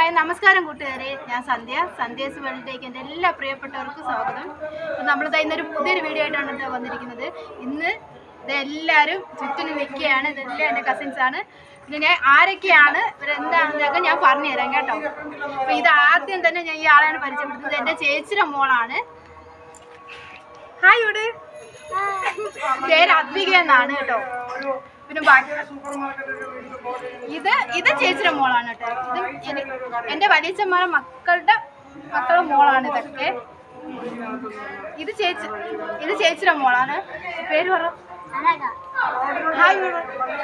Hi നമസ്കാരം കൂട്ടുകാരെ ഞാൻ സന്ധ്യ സന്ധ്യസ് വേൾഡിലേക്ക് എൻ്റെ എല്ലാ പ്രിയപ്പെട്ടവർക്കും സ്വാഗതം അപ്പം നമ്മളിതാ ഇന്നൊരു പുതിയൊരു വീഡിയോ ആയിട്ടാണ് കേട്ടോ വന്നിരിക്കുന്നത് ഇന്ന് ഇതെല്ലാവരും ചുറ്റിനും നിൽക്കുകയാണ് ഇതെല്ലാം എൻ്റെ കസിൻസ് ആണ് പിന്നെ ഞാൻ ആരൊക്കെയാണ് ഇവരെന്താണെന്നൊക്കെ ഞാൻ പറഞ്ഞു തരാം കേട്ടോ അപ്പം ഇത് ആദ്യം തന്നെ ഞാൻ ഈ ആളെയാണ് പരിചയപ്പെടുത്തുന്നത് എൻ്റെ ചേച്ചിയുടെ മോളാണ് ഹായ് ഇവിടെ പേര് അദ്വിക എന്നാണ് കേട്ടോ പിന്നെ ബാക്കി ഇത് ഇത് ചേച്ചിയുടെ മോളാണ് കേട്ടോ ഇത് എനി- എന്റെ വലിയച്ഛന്മാരുടെ മക്കളുടെ മക്കളുടെ മോളാണ് ഇതൊക്കെ ഇത് ചേച്ചി ഇത് ചേച്ചിയുടെ മോളാണ് പേര് പറ ഹായ് പറ.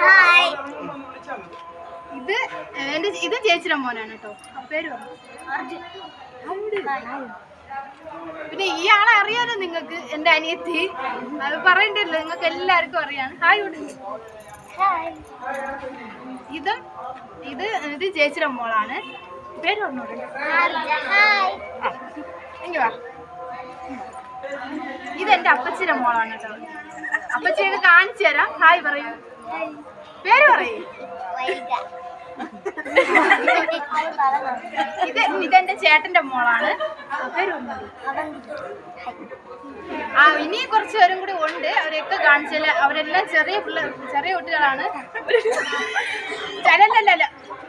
ഇത് എന്റെ ഇത് ചേച്ചിയുടെ മോനാണ് കേട്ടോ പേര് പറ പിന്നെ ഈ ആളെ അറിയാലോ നിങ്ങൾക്ക് എന്റെ അനിയത്തി അത് പറയണ്ടല്ലോ നിങ്ങൾക്ക് എല്ലാവർക്കും അറിയാം ഹായ് ഇവിടെ ഇതും ഇത് ഇത് ചേച്ചിയുടെ മോളാണ് പേര് പറഞ്ഞോളൂ ഇങ്ങ് വാ ഇതെന്റെ അപ്പച്ചിയുടെ മോളാണ് കേട്ടോ അപ്പച്ചിയെ കാണിച്ചു തരാം ഹായ് പറയൂ പേര് പറയൂ ഇത് ഇതെന്റെ ചേട്ടന്റെ മോളാണ് പേര് പറഞ്ഞോളൂ ആ ഇനി കുറച്ച് പേരും കൂടി ഉണ്ട് അവരെയൊക്കെ കാണിച്ചാല് അവരെല്ലാം ചെറിയ പിള്ളേർ ചെറിയ കുട്ടികളാണ് ചലല്ലല്ല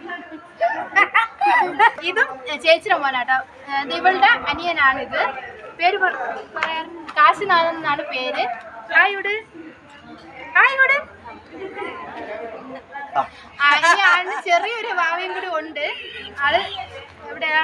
ഇതും ചേച്ചിയുടെ മോനാട്ടോ ഇത് ഇവളുടെ അനിയനാണ് ഇത് പേര് പറ- പറയാൻ കാശിനാഥൻ എന്നാണ് പേര് ഹായോട് ഹായോട് ആ ഈ ആളിന് ചെറിയൊരു ഭാവയും കൂടി ഉണ്ട് ആള് എവിടെയാ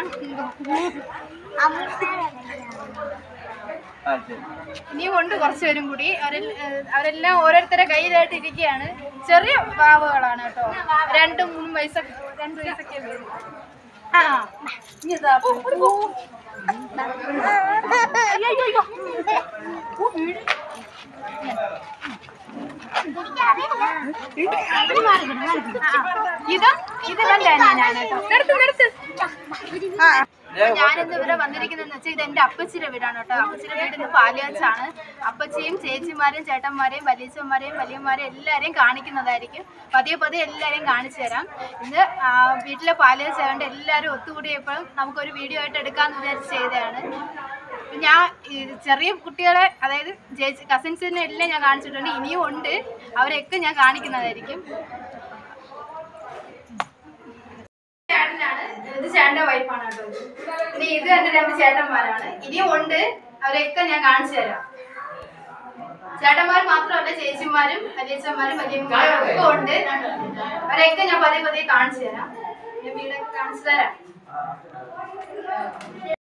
ഇനിയും ഉണ്ട് കുറച്ചുപേരും കൂടി അവരിൽ ഏഹ് അവരെല്ലാം ഓരോരുത്തരുടെ കയ്യിലായിട്ട് ഇരിക്കുകയാണ് ചെറിയ പാവകളാണ് കേട്ടോ രണ്ടും മൂന്നും വയസ്സൊക്കെ രണ്ട് വയസ്സൊക്കെ വരും ആ ഇനി ഇതാ പോ. അയ്യോ, അയ്യോ, അയ്യോ. ഓ, വീട്. ഇതും ഇത് കണ്ടേ ഞാനാണ് കേട്ടോ നിർത്ത് നിർത്ത് ഞാനിന്ന് ഇവിടെ വന്നിരിക്കുന്നതെന്ന് വെച്ചാൽ ഇത് എന്റെ അപ്പച്ചിയുടെ വീടാണ് കേട്ടോ അപ്പച്ചിയുടെ വീട് ഇന്ന് പാലിയാച്ചാണ് അപ്പച്ചിയും ചേച്ചിമാരെയും ചേട്ടന്മാരെയും വലിയച്ഛന്മാരെയും വലിയന്മാരെയും എല്ലാവരെയും കാണിക്കുന്നതായിരിക്കും പതിയെ പതിയെ എല്ലാവരെയും കാണിച്ചു തരാം ഇന്ന് ആ, വീട്ടിലെ പാലിയാച്ചായതുകൊണ്ട് എല്ലാവരും ഒത്തുകൂടിയപ്പോഴും നമുക്കൊരു വീഡിയോ ആയിട്ട് എടുക്കാമെന്ന് വിചാരിച്ച് ചെയ്തതാണ് ഞാൻ ഈ ചെറിയ കുട്ടികളെ അതായത് ചേച്ചി കസിൻസിനെ എല്ലാം ഞാൻ കാണിച്ചിട്ടുണ്ട് ഇനിയും ഉണ്ട് അവരെയൊക്കെ ഞാൻ കാണിക്കുന്നതായിരിക്കും ചേട്ടനാണ് ഇത് ചേട്ടന്റെ വൈഫാണ് കേട്ടോ ഇനി ഇത് എന്റെ രണ്ട് ചേട്ടന്മാരാണ് ഇനിയും ഉണ്ട് അവരെയൊക്കെ ഞാൻ കാണിച്ചു തരാം ചേട്ടന്മാർ മാത്രമല്ല ചേച്ചിമാരും വലിയച്ഛന്മാരും വലിയമ്മമാരും ഒക്കെ ഉണ്ട് അവരെയൊക്കെ ഞാൻ പതിയെ പതിയെ കാണിച്ചു തരാം ഞാൻ വീടൊക്കെ കാണിച്ചു തരാം